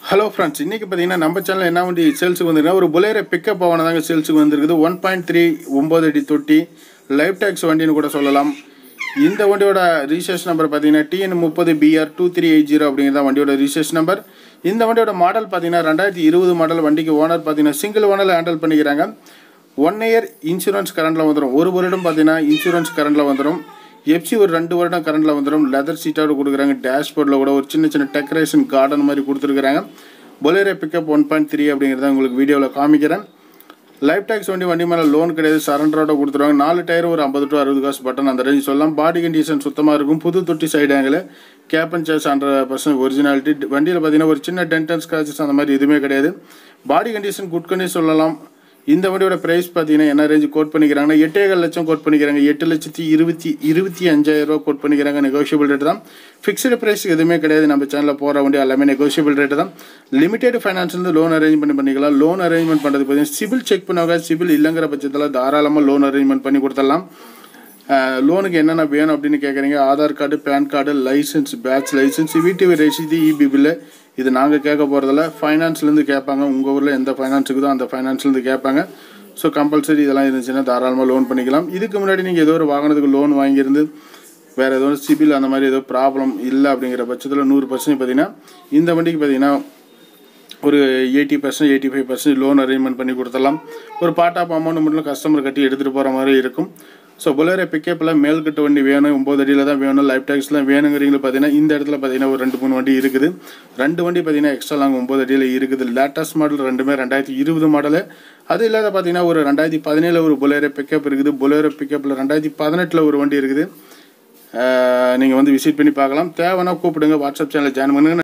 hello friends இன்றைக்கி பார்த்தீங்கன்னா நம்ம சேனல் என்ன வண்டி சேல்ஸுக்கு வந்திருக்கா ஒரு புலேர பிக்கப் பவனை தாங்க சேல்ஸுக்கு வந்திருக்குது ஒன் பாயிண்ட் த்ரீ ஒம்பது அடி தொட்டி லைஃப் டேக்ஸ் வண்டின்னு கூட சொல்லலாம் இந்த வண்டியோட ரிஜிஸ்ட்ரேஷன் நம்பர் பார்த்தீங்கன்னா டிஎன் முப்பது PR two three eight zero அப்படிங்கிறத வண்டியோட ரிஜிஸ்ட்ரேஷன் நம்பர் இந்த வண்டியோட மாடல் பார்த்தீங்கன்னா ரெண்டாயிரத்தி இருபது மாடல் வண்டிக்கு ஓனர் பார்த்தீங்கன்னா சிங்கிள் ஓனரில் ஹேண்டில் பண்ணிக்கிறாங்க ஒன் இயர் இன்சூரன்ஸ் கரண்டில் வந்துடும் ஒரு வருடம் பார்த்தீங்கன்னா இன்சூரன்ஸ் கரண்டில் வந்துடும் எஃப்சி ஒரு ரெண்டு வருடம் கரண்டில் வந்துடும் லெதர் சீட்டோட கொடுக்குறாங்க டேஷ்போர்டில் கூட ஒரு சின்ன சின்ன டெக்கரேஷன் கார்டன் மாதிரி கொடுத்துருக்குறாங்க Bolero pickup one point three அப்படிங்கிறத உங்களுக்கு வீடியோவில் காமிக்கிறேன் லைஃப் டேக்ஸ் வண்டி வண்டி மேலே லோன் கிடையாது சரண்டரோட கொடுத்துருவாங்க நாலு டயர் ஒரு ஐம்பது டு அறுபது காசு பட்டன் அந்த ரேஞ்ச் சொல்லலாம் பாடி கண்டிஷன் சுத்தமாக இருக்கும் புது தொட்டி side angle cap and chassis hundred percent originality வண்டியில் பார்த்தீங்கன்னா ஒரு சின்ன டென்டன் ஸ்க்ராச்சஸ் அந்த மாதிரி எதுவுமே கிடையாது பாடி கண்டிஷன் குட் கண்டிஷன் சொல்லலாம் இந்த வண்டியோட ப்ரைஸ் பார்த்தீங்கன்னா என்ன ரேஞ்சு கோட் பண்ணிக்கிறாங்கன்னா எட்டேகால் லட்சம் கோட் பண்ணிக்கிறாங்க எட்டு லட்சத்தி இருபத்தி இருபத்தி அஞ்சாயிரம் ரூபா கோட் பண்ணிக்கிறாங்க நெகோஷியபிள் ரேட் தான் ஃபிக்ஸ்டு ப்ரைஸ் எதுவுமே கிடையாது நம்ம சேனலில் போகிற வண்டி எல்லாமே நெகோஷியபிள் ரேட்டு தான் லிமிடெட் ஃபைனான்ஸ்லேருந்து லோன் அரேஞ்ச்மெண்ட் பண்ணிக்கலாம் லோன் அரேஞ்ச்மெண்ட் பண்ணுறது பார்த்தீங்கன்னா சிபில் செக் பண்ணுவாங்க சிபில் இல்லைங்கிற பட்சத்தில் தாராளமாக லோன் அரேஞ்ச்மெண்ட் பண்ணி கொடுத்துடலாம் லோனுக்கு என்னென்ன வேணும் அப்படின்னு கேட்குறீங்க Aadhaar card PAN card license badge license வீட்டு ரசீது இபி பில்லு இது நாங்கள் கேட்க போகிறதில்ல ஃபைனான்ஸ்லேருந்து கேட்பாங்க உங்கள் ஊரில் எந்த ஃபைனான்ஸ் இருக்குதோ அந்த ஃபைனான்ஸ்லேருந்து கேட்பாங்க ஸோ கம்பல்சரி இதெல்லாம் இருந்துச்சுன்னா தாராளமாக லோன் பண்ணிக்கலாம் இதுக்கு முன்னாடி நீங்கள் ஏதோ ஒரு வாகனத்துக்கு லோன் வாங்கியிருந்து வேறு ஏதோ ஒரு சிபில் அந்த மாதிரி ஏதோ ப்ராப்ளம் இல்லை அப்படிங்கிற பட்சத்தில் நூறு பர்சன்ட் பார்த்தீங்கன்னா இந்த வண்டிக்கு பார்த்தீங்கன்னா ஒரு eighty percent eighty five percent loan arrangement பண்ணி கொடுத்துடலாம் ஒரு பார்ட் ஆஃப் அமௌண்ட் மட்டும் கஸ்டமர் கட்டி எடுத்துகிட்டு போகிற மாதிரி இருக்கும் ஸோ புலேரோ பிக்கப்பில் மேல்கட்டு வண்டி வேணும் ஒம்பது அடியில் தான் வேணும் லைஃப் டேக்ஸ்லாம் வேணுங்கிறீங்களா பார்த்தீங்கன்னா இந்த இடத்துல பார்த்தீங்கன்னா ஒரு ரெண்டு மூணு வண்டி இருக்குது ரெண்டு வண்டி பார்த்தீங்கன்னா எக்ஸ்ட்ரா லாங் ஒம்பது அடியில் இருக்குது லேட்டஸ்ட் மாடல் ரெண்டுமே ரெண்டாயிரத்தி இருபது மாடலு அது இல்லாத பார்த்தீங்கன்னா ஒரு ரெண்டாயிரத்தி பதினேழு ஒரு புலேரோ பிக்கப் இருக்குது புலேரோ பிக்கப்பில் ரெண்டாயிரத்தி பதினெட்டில் ஒரு வண்டி இருக்குது நீங்கள் வந்து விசிட் பண்ணி பார்க்கலாம் தேவைன்னா கூப்பிடுங்க வாட்ஸ்அப் சேனலில் ஜாயின் பண்ணுங்க